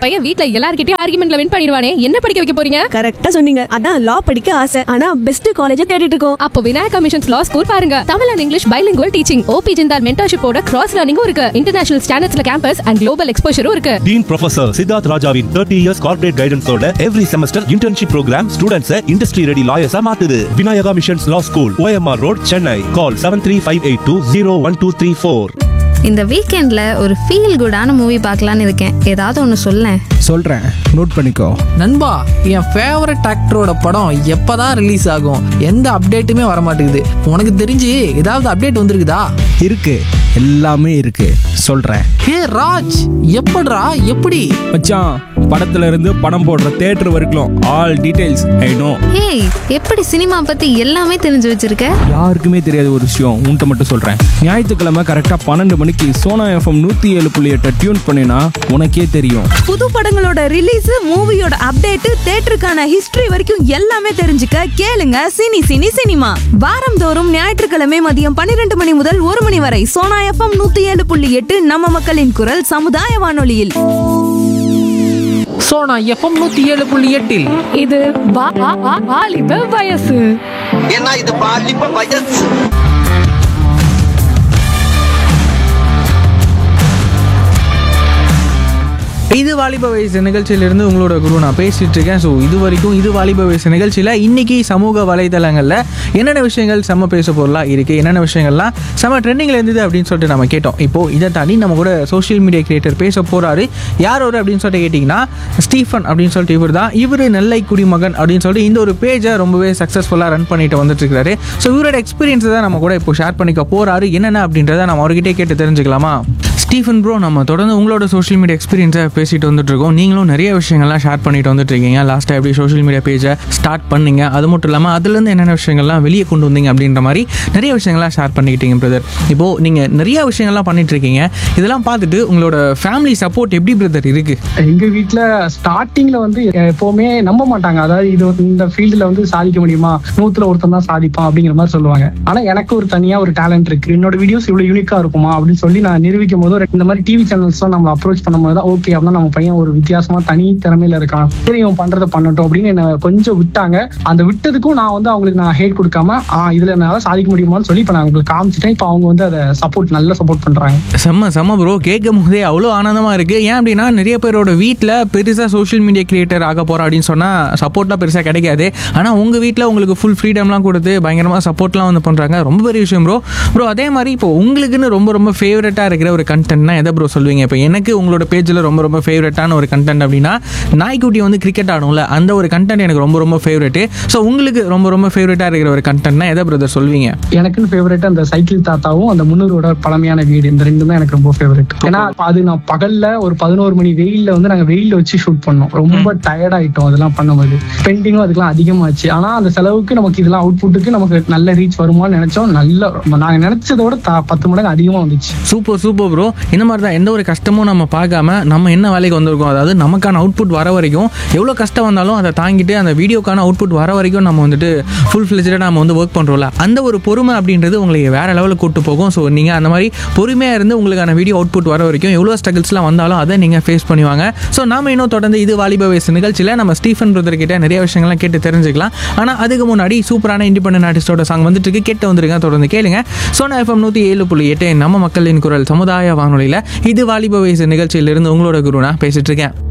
பையன் வீட்ல எல்லார்கிட்டயும் ஆர்குமெண்ட்ல வின் பண்ணிடுவானே என்ன படிக்க வைக்க போறீங்க கரெக்டா சொன்னீங்க அதான் லா படிக்க ஆசை ஆனா பெஸ்ட் காலேஜ தேடிட்டு இருக்கோம் அப்போ விநாயகா மிஷன்ஸ் லா ஸ்கூல் பாருங்க Tamil and English bilingual teaching OP Jindal மென்டர்ஷிப்போட கிராஸ் லேர்னிங்கும் இருக்கு இன்டர்நேஷனல் ஸ்டாண்டர்ட்ஸ்ல கேம்பஸ் அண்ட் குளோபல் எக்ஸ்போஷரும் இருக்கு டீன் ப்ரொஃபசர் சித்தார்த் ராஜாவின் தேர்ட்டி இயர்ஸ் கார்பரேட் கைடன்ஸோட every semester internship program students industry ready லாயர்ஸா மாத்துது Vinayaka missions law school OMR road Chennai call seven three five eight two zero one two three four இந்த வீக்கெண்ட்ல ஒரு feel குடான movie பார்க்கலான்னு இருக்கேன் ஏதாவது ஒன்று சொல்லேன் சொல்கிறேன் நோட் பண்ணிக்கோ நண்பா என் ஃபேவரட் ஆக்டரோட படம் எப்பதான் ரிலீஸ் ஆகும் எந்த அப்டேட்டுமே வர மாட்டேங்குது உனக்கு தெரிஞ்சு ஏதாவது அப்டேட் வந்திருக்குதா இருக்கு எல்லாமே இருக்கு சொல்கிறேன் ஹே ராஜ் எப்படிடா எப்படி மச்சான் படத்துல இருந்து படம் போடுற தேட்டர் வரைக்கும் all details I know hey எப்படி சினிமா பத்தி எல்லாமே தெரிஞ்சு வச்சிருக்க யாருக்குமே தெரியாத ஒரு விஷயம் உன்கிட்ட மட்டும் சொல்கிறேன் ஞாயிற்றுக்கிழமை கரெக்டாக பன்னெண்டு மணிக்கு சோனா எஃப்எம் நூற்றி ஏழு புள்ளி எட்டை டியூன் பண்ணினா உனக்கே தெரியும் புது படங்களோட ரிலீஸ் மூவியோட அப்டேட் தேட்டருக்கான ஹிஸ்டரி வரைக்கும் எல்லாமே தெரிஞ்சுக்க கேளுங்க சினி சினி சினிமா வாரந்தோறும் ஞாயிற்றுக்கிழமை மதியம் பன்னிரண்டு மணி முதல் ஒரு மணி வரை சோனா எஃப்எம் நூத்தி ஏழு புள்ளி எட்டு நம்ம மக்களின் குரல் சமுதாய வானொலியில் சோனா எஃப்எம் நூத்தி ஏழு புள்ளி எட்டில் இது வா- வா- வா- வாலிப வயசு ஏன்னா இது பாலிப்ப வயசு இது வாலிப வயசு நிகழ்ச்சியிலிருந்து உங்களோட குரு நான் பேசிட்டு இருக்கேன் ஸோ இது வரைக்கும் இது வாலிப வயசு நிகழ்ச்சியில் இன்னைக்கு சமூக வலைதளங்களில் என்னென்ன விஷயங்கள் செம்ம பேச பொருளாக இருக்குது என்னென்ன விஷயங்கள்லாம் செம்ம ட்ரெண்டிங்கில் இருந்தது அப்படின்னு சொல்லிட்டு நம்ம கேட்டோம் இப்போ இதை தாண்டி நம்ம கூட சோஷியல் மீடியா கிரியேட்டர் பேச போறாரு யார் ஒரு அப்படின்னு சொல்லிட்டு கேட்டிங்கன்னா ஸ்டீஃபன் அப்படின்னு சொல்லிட்டு இவர் தான் இவர் நெல்லை குடிமகன் அப்படின்னு சொல்லிட்டு இந்த ஒரு பேஜை ரொம்பவே சக்ஸஸ்ஃபுல்லாக ரன் பண்ணிட்டு வந்துட்டு இருக்காரு ஸோ இவரோட எக்ஸ்பீரியன்ஸை தான் நம்ம கூட இப்போ ஷேர் பண்ணிக்க போறாரு என்னென்ன அப்படின்றத நம்ம அவர்கிட்டே கேட்டு தெரிஞ்சுக்கலாமா ஸ்டீஃபன் ப்ரோ நம்ம தொடர்ந்து உங்களோட சோஷியல் மீடியா எக்ஸ்பீரியன்ஸை பேசிட்டு வந்துட்டு இருக்கோம் நீங்களும் நிறைய விஷயங்கள்லாம் ஷேர் பண்ணிட்டு வந்துட்டு இருக்கீங்க லாஸ்ட்டாக எப்படி சோஷியல் மீடியா பேஜை ஸ்டார்ட் பண்ணீங்க அது மட்டும் இல்லாமல் அதுலேருந்து என்னென்ன விஷயங்கள்லாம் வெளியே கொண்டு வந்தீங்க அப்படின்ற மாதிரி நிறைய விஷயங்கள்லாம் ஷேர் பண்ணிக்கிட்டீங்க பிரதர் இப்போது நீங்கள் நிறைய விஷயங்கள்லாம் பண்ணிட்டு இருக்கீங்க இதெல்லாம் பார்த்துட்டு உங்களோட ஃபேமிலி சப்போர்ட் எப்படி பிரதர் இருக்கு எங்க வீட்ல ஸ்டார்டிங்ல வந்து எப்பவுமே நம்ப மாட்டாங்க அதாவது இது வந்து இந்த ஃபீல்டுல வந்து சாதிக்க முடியுமா நூத்துல ஒருத்தன் தான் சாதிப்பான் அப்படிங்கிற மாதிரி சொல்லுவாங்க ஆனா எனக்கு ஒரு தனியா ஒரு டேலண்ட் இருக்கு என்னோட வீடியோஸ் இவ்வளவு யூனிக்கா இருக்குமா அப்படின்னு சொல்லி நான் நிரூபிக்கும் போது ஒரு இந்த மாதிரி டிவி சேனல்ஸ் தான் நம்ம அப்ரோச் பண்ணும்போது தான் ஓகே அப்படின்னா நம்ம பையன் ஒரு வித்தியாசமா தனி திறமையில இருக்கான் சரி இவன் பண்றதை பண்ணட்டும் அப்படின்னு என்ன கொஞ்சம் விட்டாங்க அந்த விட்டதுக்கும் நான் வந்து அவங்களுக்கு நான் ஹேட் கொடுக்காம ஆ இதுல என்னால சாதிக்க முடியுமான்னு சொல்லி இப்ப நான் உங்களுக்கு காமிச்சிட்டேன் இப்ப அவங்க வந்து அதை சப்போர்ட் நல்லா சப்போர்ட் பண்றாங்க செம்ம செம்ம ப்ரோ கேட்கும் போதே அவ்வளோ ஆனந்தமாக இருக்குது ஏன் அப்படின்னா நிறைய பேரோட வீட்டில் பெருசாக சோஷியல் மீடியா கிரியேட்டர் ஆக போகிறோம் அப்படின்னு சொன்னால் சப்போர்ட்லாம் பெருசாக கிடைக்காது ஆனால் உங்கள் வீட்டில் உங்களுக்கு ஃபுல் ஃப்ரீடம்லாம் கொடுத்து பயங்கரமாக சப்போர்ட்லாம் வந்து பண்ணுறாங்க ரொம்ப பெரிய விஷயம் ப்ரோ ப்ரோ அதே மாதிரி இப்போ உங்களுக்குன்னு ரொம்ப ரொம்ப ஃபேவரட்டாக இருக்கிற ஒரு கண்டென்ட்னா எதை ப்ரோ சொல்லுவீங்க இப்போ எனக்கு உங்களோட பேஜில் ரொம்ப ரொம்ப ஃபேவரட்டான ஒரு கண்டென்ட் அப்படின்னா நாய்க்குட்டி வந்து கிரிக்கெட் ஆடும்ல அந்த ஒரு கண்டென்ட் எனக்கு ரொம்ப ரொம்ப ஃபேவரெட்டு ஸோ உங்களுக்கு ரொம்ப ரொம்ப ஃபேவரட்டாக இருக்கிற ஒரு கண்டென்ட்னா எதை பிரதர் சொல்வீங்க எனக்குன்னு ஃபேவரட் அந்த சைக்கிள் தாத்தாவும் அந்த முன்னூரோட பழமையான வீடு இந்த ரெண்டும் தான் எனக்கு ரொம்ப ஃபேவரட் ஏன்னா அது நான் பகல்ல ஒரு பதினோரு மணி வெயில்ல வந்து நாங்க வெயில்ல வச்சு ஷூட் பண்ணோம் ரொம்ப டயர்ட் ஆயிட்டோம் அதெல்லாம் பண்ணும்போது ஸ்பெண்டிங்கும் அதுக்கெல்லாம் அதிகமாச்சு ஆனா அந்த செலவுக்கு நமக்கு இதெல்லாம் அவுட்புட்டுக்கு நமக்கு நல்ல ரீச் வருமான்னு நினைச்சோம் நல்ல நாங்க நினைச்சதோட த- பத்து மடங்கு அதிகமா வந்துச்சு சூப்பர் சூப்பர் ப்ரோ இந்த மாதிரி தான் எந்த ஒரு கஷ்டமும் நம்ம பார்க்காம நம்ம என்ன வேலைக்கு வந்திருக்கோம் அதாவது நமக்கான அவுட்புட் வர வரைக்கும் எவ்வளோ கஷ்டம் வந்தாலும் அதை தாங்கிட்டு அந்த வீடியோக்கான அவுட்புட் வர வரைக்கும் நம்ம வந்துட்டு ஃபுல் ஃபிளெஜாக நம்ம வந்து ஒர்க் பண்ணுறோம்ல அந்த ஒரு பொறுமை அப்படின்றது உங்களுக்கு வேற லெவலுக்கு கூட்டு போகும் ஸோ நீங்கள் அந்த மாதிரி பொறுமையாக இருந்து உங்களுக்கான வீடியோ அவுட்புட் வர வரைக்கும் எவ்வளோ ஸ்ட்ரகிள்ஸ்லாம் வந்தாலும் அதை நீங்கள் ஃபேஸ் பண்ணுவாங்க ஸோ நாம இன்னும் தொடர்ந்து இது வாலிப வயசு நிகழ்ச்சியில் நம்ம ஸ்டீஃபன் பிரதர் கிட்ட நிறைய விஷயங்கள்லாம் கேட்டு தெரிஞ்சுக்கலாம் ஆனால் அதுக்கு முன்னாடி சூப்பரான இண்டிபெண்டன்ட் ஆர்டிஸ்டோட சாங் வந்துட்டு இருக்கு கேட்டு வந்துருங்க தொடர்ந்து கேளுங்க சோனா எஃப்எம் நூற்றி ஏழு புள்ளி எட்டு நம்ம மக்களின் குரல் சமுதாய வானொலியில் இது வாலிப வயசு நிகழ்ச்சியிலிருந்து உங்களோட குரு நான் பேசிட்டு இருக்கேன்